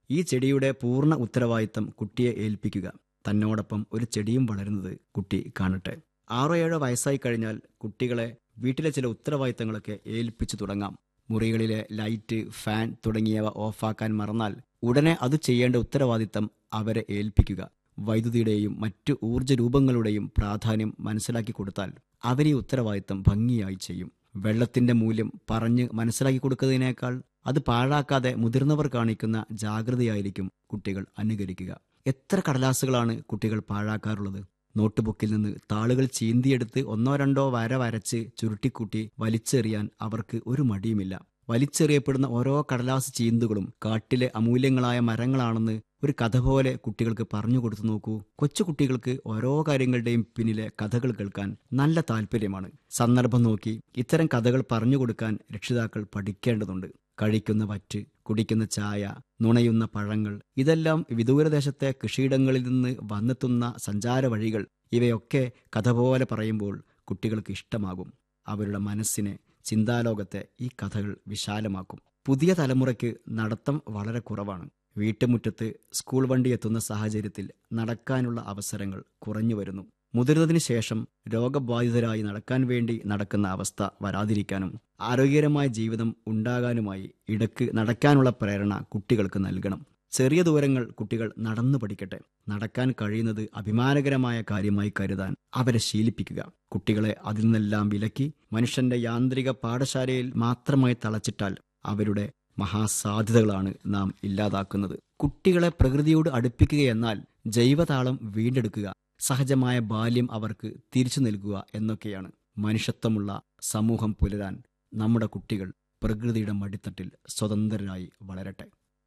ഈ ചെടിയുടെ പൂർണ്ണ ഉത്തരവാദിത്തം കുട്ടിയെ ഏൽപ്പിക്കുക തന്നോടൊപ്പം ഒരു ചെടിയും വളരുന്നത് കുട്ടി കാണട്ടെ ആറോ ഏഴോ വയസ്സായി കഴിഞ്ഞാൽ കുട്ടികളെ വീട്ടിലെ ചില ഉത്തരവാദിത്തങ്ങളൊക്കെ ഏൽപ്പിച്ചു തുടങ്ങാം മുറികളിലെ ലൈറ്റ് ഫാൻ തുടങ്ങിയവ ഓഫാക്കാൻ മറന്നാൽ ഉടനെ അത് ചെയ്യേണ്ട ഉത്തരവാദിത്തം അവരെ ഏൽപ്പിക്കുക വൈദ്യുതിയുടെയും മറ്റു ഊർജ്ജ രൂപങ്ങളുടെയും പ്രാധാന്യം മനസ്സിലാക്കി കൊടുത്താൽ അവർ ഈ ഉത്തരവാദിത്തം ഭംഗിയായി ചെയ്യും വെള്ളത്തിന്റെ മൂല്യം പറഞ്ഞ് മനസ്സിലാക്കി കൊടുക്കുന്നതിനേക്കാൾ അത് പാഴാക്കാതെ മുതിർന്നവർ കാണിക്കുന്ന ജാഗ്രതയായിരിക്കും കുട്ടികൾ അനുകരിക്കുക എത്ര കടലാസുകളാണ് കുട്ടികൾ പാഴാക്കാറുള്ളത് നോട്ട്ബുക്കിൽ നിന്ന് താളുകൾ ചീന്തിയെടുത്ത് ഒന്നോ രണ്ടോ വര വരച്ച് ചുരുട്ടിക്കൂട്ടി വലിച്ചെറിയാൻ അവർക്ക് ഒരു മടിയുമില്ല വലിച്ചെറിയപ്പെടുന്ന ഓരോ കടലാസ് ചീന്തുകളും കാട്ടിലെ അമൂല്യങ്ങളായ മരങ്ങളാണെന്ന് ഒരു കഥ പോലെ കുട്ടികൾക്ക് പറഞ്ഞു കൊടുത്തു നോക്കൂ കൊച്ചു കുട്ടികൾക്ക് ഓരോ കാര്യങ്ങളുടെയും പിന്നിലെ കഥകൾ കേൾക്കാൻ നല്ല താല്പര്യമാണ് സന്ദർഭം നോക്കി ഇത്തരം കഥകൾ പറഞ്ഞു കൊടുക്കാൻ രക്ഷിതാക്കൾ പഠിക്കേണ്ടതുണ്ട് കഴിക്കുന്ന വറ്റ് കുടിക്കുന്ന ചായ നുണയുന്ന പഴങ്ങൾ ഇതെല്ലാം വിദൂരദേശത്തെ കൃഷിയിടങ്ങളിൽ നിന്ന് വന്നെത്തുന്ന സഞ്ചാര വഴികൾ ഇവയൊക്കെ കഥ പോലെ പറയുമ്പോൾ കുട്ടികൾക്ക് ഇഷ്ടമാകും അവരുടെ മനസ്സിനെ ചിന്താലോകത്തെ ഈ കഥകൾ വിശാലമാക്കും പുതിയ തലമുറയ്ക്ക് നടത്തം വളരെ കുറവാണ് വീട്ടുമുറ്റത്ത് സ്കൂൾ വണ്ടി എത്തുന്ന സാഹചര്യത്തിൽ നടക്കാനുള്ള അവസരങ്ങൾ കുറഞ്ഞു വരുന്നു മുതിർന്നതിന് ശേഷം രോഗബാധിതരായി നടക്കാൻ വേണ്ടി നടക്കുന്ന അവസ്ഥ വരാതിരിക്കാനും ആരോഗ്യകരമായ ജീവിതം ഉണ്ടാകാനുമായി ഇടയ്ക്ക് നടക്കാനുള്ള പ്രേരണ കുട്ടികൾക്ക് നൽകണം ചെറിയ ദൂരങ്ങൾ കുട്ടികൾ നടന്നു പഠിക്കട്ടെ നടക്കാൻ കഴിയുന്നത് അഭിമാനകരമായ കാര്യമായി കരുതാൻ അവരെ ശീലിപ്പിക്കുക കുട്ടികളെ അതിൽ നിന്നെല്ലാം വിലക്കി മനുഷ്യന്റെ യാന്ത്രിക പാഠശാലയിൽ മാത്രമായി തളച്ചിട്ടാൽ അവരുടെ മഹാസാധ്യതകളാണ് നാം ഇല്ലാതാക്കുന്നത് കുട്ടികളെ പ്രകൃതിയോട് അടുപ്പിക്കുകയെന്നാൽ ജൈവതാളം വീണ്ടെടുക്കുക സഹജമായ ബാല്യം അവർക്ക് തിരിച്ചു നൽകുക എന്നൊക്കെയാണ് മനുഷ്യത്വമുള്ള സമൂഹം പുലരാൻ നമ്മുടെ കുട്ടികൾ പ്രകൃതിയുടെ മടിത്തട്ടിൽ സ്വതന്ത്രരായി വളരട്ടെ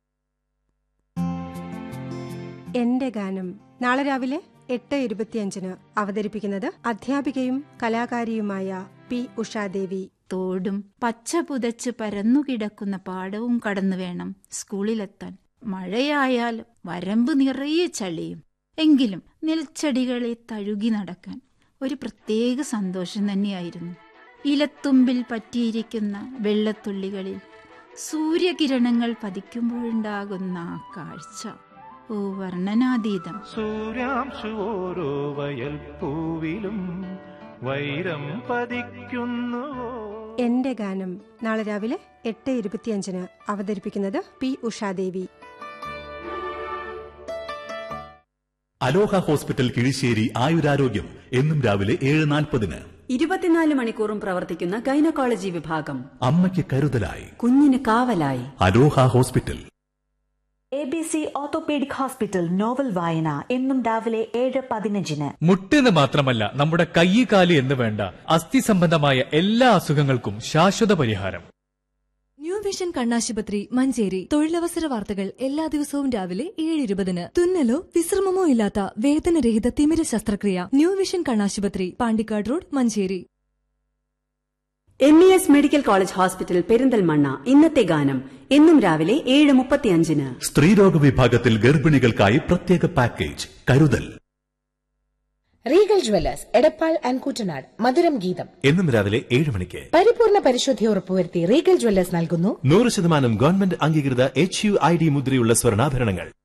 എന്റെ ഗാനം നാളെ രാവിലെ എട്ട് ഇരുപത്തിയഞ്ചിന് അവതരിപ്പിക്കുന്നത് അധ്യാപികയും കലാകാരിയുമായ പി ഉഷാദേവി തോടും പച്ച പുതച്ച് പരന്നുകിടക്കുന്ന പാടവും കടന്നു വേണം സ്കൂളിലെത്താൻ മഴയായാൽ വരമ്പ് നിറയെ ചളിയും എങ്കിലും നെൽച്ചെടികളെ തഴുകി നടക്കാൻ ഒരു പ്രത്യേക സന്തോഷം തന്നെയായിരുന്നു ഇലത്തുമ്പിൽ പറ്റിയിരിക്കുന്ന വെള്ളത്തുള്ളികളിൽ സൂര്യകിരണങ്ങൾ പതിക്കുമ്പോഴുണ്ടാകുന്ന ആ കാഴ്ച ഓ വർണ്ണനാതീതം സൂര്യാംശു ഓരോ വയൽ പൂവിലും വൈരം പതിക്കുന്നുവോ എന്റെ ഗാനം നാളെ രാവിലെ എട്ട് ഇരുപത്തിയഞ്ചിന് അവതരിപ്പിക്കുന്നത് P Ushadevi Aloha hospital Kizhisseri ആയുരാരോഗ്യം എന്നും രാവിലെ ഏഴ് നാൽപ്പതിന് ഇരുപത്തിനാല് മണിക്കൂറും പ്രവർത്തിക്കുന്ന ഗൈനക്കോളജി വിഭാഗം അമ്മയ്ക്ക് കരുതലായി കുഞ്ഞിന് കാവലായി Aloha hospital A B C orthopaedic hospital novel വായന എന്നും രാവിലെ ഏഴ് പതിനഞ്ചിന് മുട്ടെന്ന് മാത്രമല്ല നമ്മുടെ കൈ കാല് എന്ന് വേണ്ട അസ്ഥി സംബന്ധമായ എല്ലാ അസുഖങ്ങൾക്കും ശാശ്വത പരിഹാരം ന്യൂ വിഷൻ കണ്ണാശുപത്രി മഞ്ചേരി തൊഴിലവസര വാർത്തകൾ എല്ലാ ദിവസവും രാവിലെ ഏഴ് ഇരുപതിന് തുന്നലോ വിശ്രമമോ ഇല്ലാത്ത വേദനരഹിത തിമിര ശസ്ത്രക്രിയ ന്യൂ വിഷൻ കണ്ണാശുപത്രി Pandikkad road Manjeri M E S medical college hospital Perinthalmanna ഇന്നത്തെ ഗാനം എന്നും രാവിലെ ഏഴ് മുപ്പത്തിയഞ്ചിന് സ്ത്രീരോഗ വിഭാഗത്തിൽ ഗർഭിണികൾക്കായി പ്രത്യേക പാക്കേജ് കരുതൽ Regal jewellers Edappal and Kuttanad മധുരം ഗീതം എന്നും രാവിലെ ഏഴ് മണിക്ക് പരിപൂർണ പരിശുദ്ധി ഉറപ്പുവരുത്തി റീഗൽ ജ്വല്ലേഴ്സ് നൽകുന്നു നൂറ് ശതമാനം ഗവൺമെന്റ് അംഗീകൃത എച്ച് യു ഐ ഡി മുദ്രയുള്ള സ്വർണ്ണാഭരണങ്ങൾ